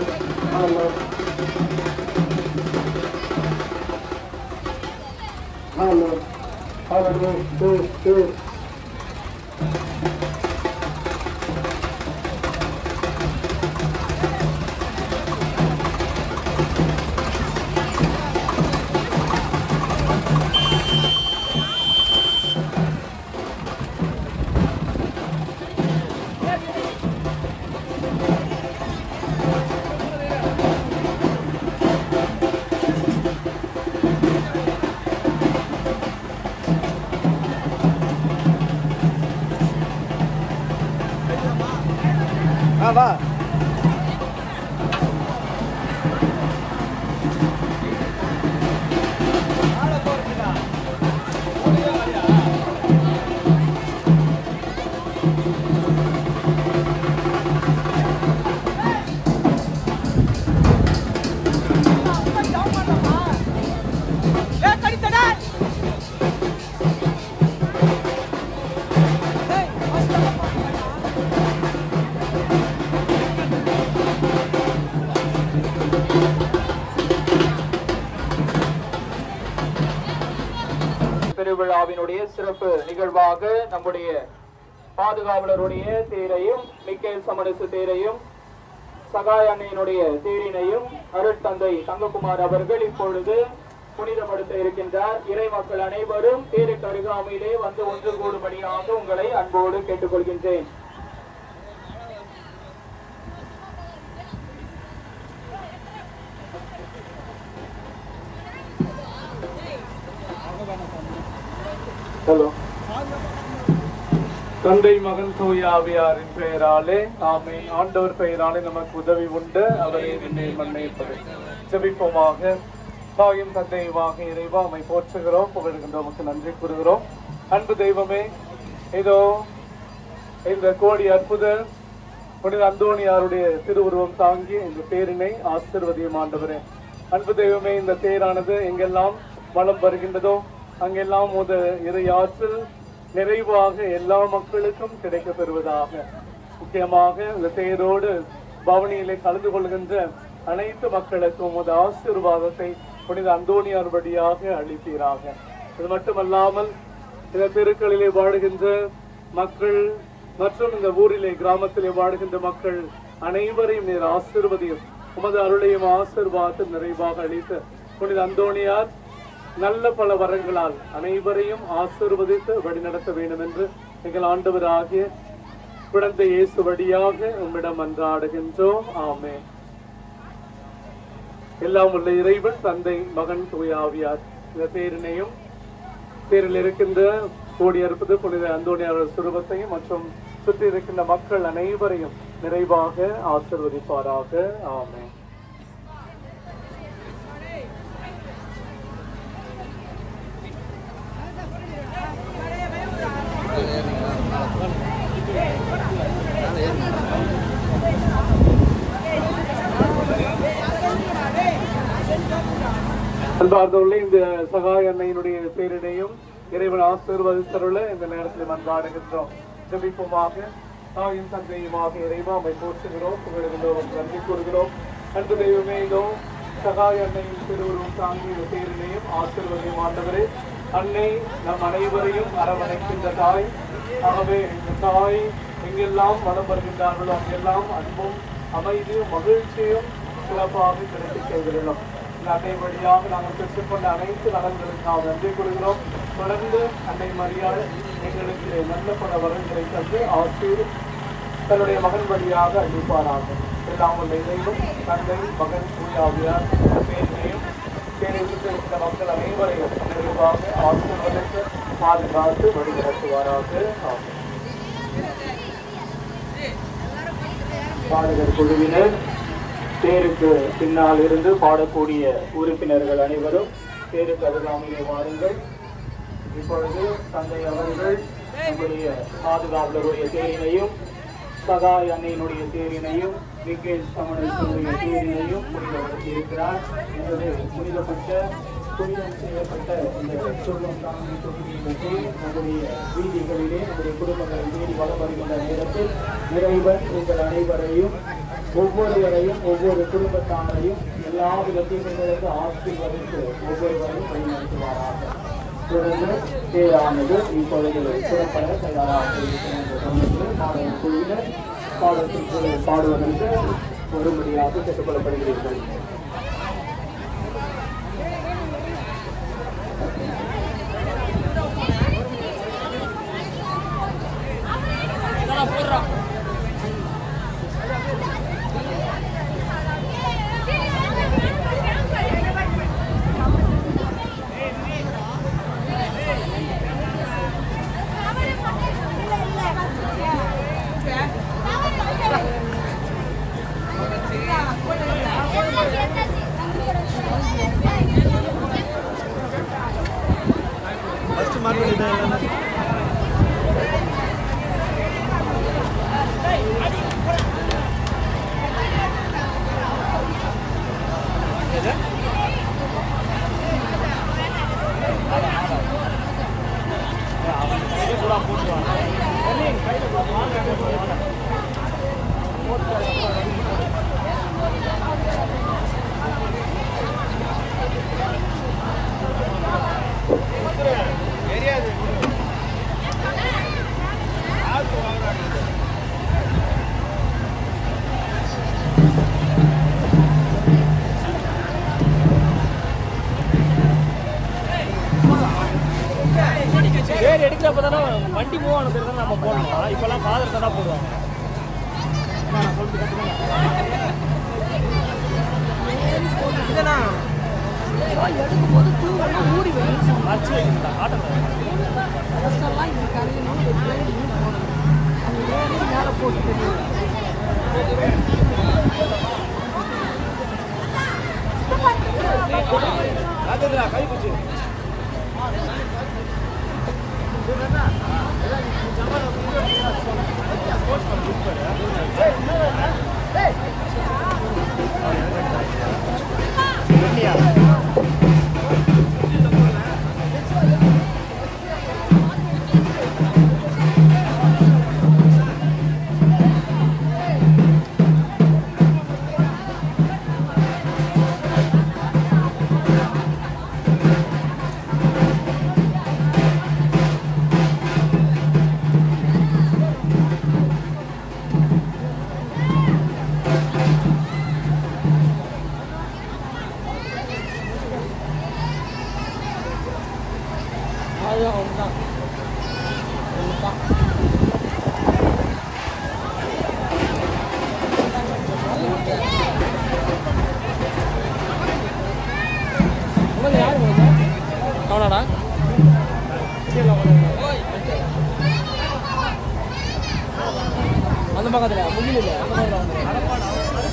hello hello hello டூ டூ ஆ வா பெருவிழாவினுடைய சிறப்பு நிகழ்வாக நம்முடைய பாதுகாவலருடைய தேரையும் மிக்கேல் சமரசு தேரையும் சகாய அன்னையினுடைய தேரினையும் அருட்தந்தை தங்ககுமார் அவர்கள் இப்பொழுது புனிதப்படுத்த இருக்கின்றார் இறை மக்கள் அனைவரும் தேருக்கு அருகாமையிலே வந்து ஒன்று கூடும்படியாக உங்களை அன்போடு கேட்டுக்கொள்கின்றேன் ஹலோ தந்தை மகன் தூயாவியாரின் பெயராலே ஆமை ஆண்டவர் பெயராலே நமக்கு உதவி உண்டு அவரை என்னை மன்னிப்பது ஜெபிப்போமாக தாயும் தந்தையுமாக இறைவா அமை போற்றுகிறோம் புகழ்கின்றோம் உமக்கு நன்றி கூறுகிறோம் அன்பு தெய்வமே இதோ இந்த கோடி அற்புத புனித அந்தோணியாருடைய திருவுருவம் தாங்கி இந்த பேரினை ஆசிர்வதியும் ஆண்டவரே அன்பு தெய்வமே இந்த தேரானது எங்கெல்லாம் வளம் வருகின்றதோ அங்கெல்லாம் முத இறை ஆற்றல் நிறைவாக எல்லா மக்களுக்கும் கிடைக்க பெறுவதாக முக்கியமாக இந்த தேரோடு பவனியிலே கலந்து கொள்கின்ற அனைத்து மக்களுக்கும் உமது ஆசீர்வாதத்தை புனித அந்தோணியார் வழியாக அளிப்பீராக இது மட்டுமல்லாமல் இந்த தெருக்களிலே வாழுகின்ற மக்கள் மற்றும் இந்த ஊரிலே கிராமத்திலே வாழுகின்ற மக்கள் அனைவரையும் நீர் ஆசிர்வதியும் உமது அருளையும் ஆசிர்வாதத்தை நிறைவாக அளித்து புனித அந்தோணியார் நல்ல பல வரங்களால் அனைவரையும் ஆசிர்வதித்து வழிநடத்த வேண்டும் என்று எங்கள் ஆண்டவராகிய குழந்தை இயேசு வழியாக உம்மிடம் அன்றாடுகின்றோம் ஆமே எல்லாம் உள்ள இறைவன் தந்தை மகன் தூயாவியார் இந்த பேரினையும் பேரில் இருக்கின்ற கூடி இருப்பது புனித அந்தோணியார் சுரூபத்தையும் மற்றும் சுற்றி இருக்கின்ற மக்கள் அனைவரையும் நிறைவாக ஆசிர்வதிப்பாராக ஆமே அன்பார்ந்தவர்களே இந்த சகாய அன்னையினுடைய பேரினையும் இறைவன் ஆசீர்வதித்தருள இந்த நேரத்தில் மன்றாடுகின்றோம் ஜெபிப்போமாக தாயும் தந்தையுமாக இறைவா அமை போற்றுகிறோம் புகழுகின்றோம் நன்றி கூறுகிறோம் அன்பு தெய்வமே இதோ சகாய அன்னையின் திருவுருவம் தாங்கி இந்த பேரினையும் ஆசீர்வதியும் ஆண்டவரே அன்னை நம் அனைவரையும் அரவணைக்கின்ற தாய் ஆகவே இந்த தாய் எங்கெல்லாம் வளம் வருகின்றார்களோ அங்கெல்லாம் அன்பும் அமைதியும் மகிழ்ச்சியும் சிறப்பாக கிடைக்க செய்திருக்கிறோம் இந்த அன்னை வழியாக நாங்கள் பெற்றுக்கொண்ட அனைத்து நலன்களுக்காக நன்றி கூறுகிறோம் தொடர்ந்து அன்னை மரியாள் எங்களுக்கு நல்ல பல வரங்களை தந்து ஆசிர் தன்னுடைய மகன் வழியாக அளிப்பாராக எல்லாம் உள்ள இறைவன் தந்தை மகன் தூயாவியார் பேரையும் பேரை இருக்கிற மக்கள் அனைவரையும் நிறைவாக ஆசீர்வதித்து பாதுகாத்து வழிநடத்துவாராக ஆகும் பாடகர் குழுவினர் தேருக்கு பின்னால் இருந்து பாடக்கூடிய உறுப்பினர்கள் அனைவரும் தேருக்கு அருகாமையிலே வாருங்கள் இப்பொழுது தந்தை அவர்கள் நம்முடைய பாதுகாவலருடைய தேரினையும் சகாய் அன்னையினுடைய தேரினையும் விகேஷ் சமணனுடைய தேரினையும் புனிதப்படுத்தி இருக்கிறார் என்பது புனிதப்பட்ட புனிதம் செய்யப்பட்ட இந்த சொல்லம் தாங்கி தொகுதியின் தேர் நம்முடைய வீதிகளிலே நம்முடைய குடும்பங்களை தேடி வளம் வருகின்ற நேரத்தில் இறைவன் உங்கள் அனைவரையும் ஒவ்வொருவரையும் ஒவ்வொரு குடும்பத்தாரையும் எல்லா விதத்திலிருந்து ஆசீர்வதித்து ஒவ்வொருவரையும் வழிநடத்துவாராக தொடர்ந்து தேரானது இப்பொழுது புறப்பட தயாராக இருக்கிறது பாடல் குழுவினர் பாடத்திற்கு பாடுவதற்கு ஒருபடியாக கேட்டுக்கொள்ளப்படுகிறீர்கள் பேர் எடுக்கிறப்ப தானே வண்டி மூவ் ஆன பேர் தானே நம்ம போடணும் இப்பெல்லாம் ஃபாதர் தானே போடுவாங்க எடுக்கும்போது தூங்கணும் மூடி வைக்கணும் அச்சு வைக்கிறதா ஆட்டம் ஃபஸ்ட்டெல்லாம் இந்த கரையணும் ஒரு ஏழு மீன் போடணும் அந்த ஏழு மேலே போட்டு தெரியும் அதுல கை குச்சி அதுதான் ஒன்றுதான் அவனாடா அந்த பக்கத்துல முன்னில் இல்லை அந்த பக்கத்துல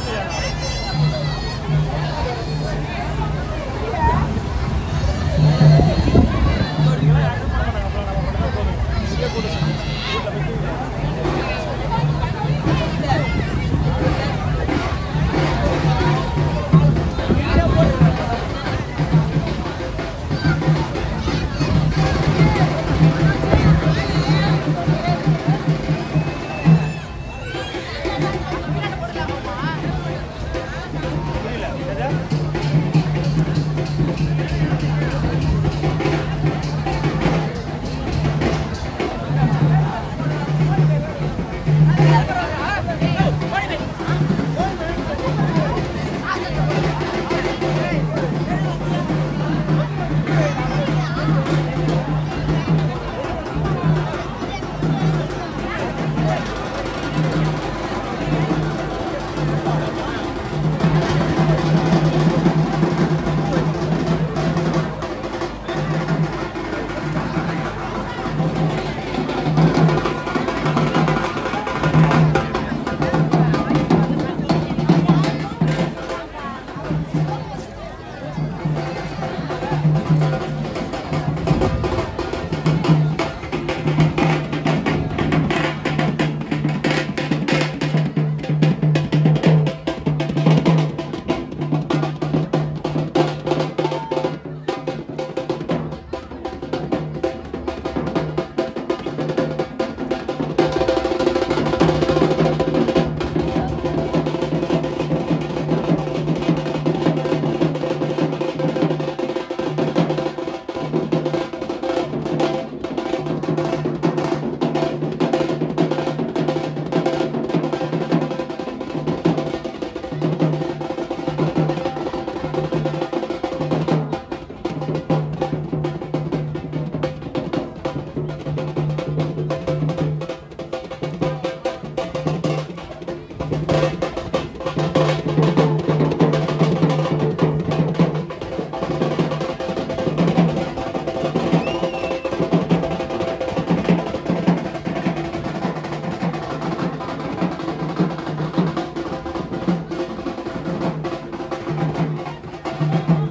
Thank ஆ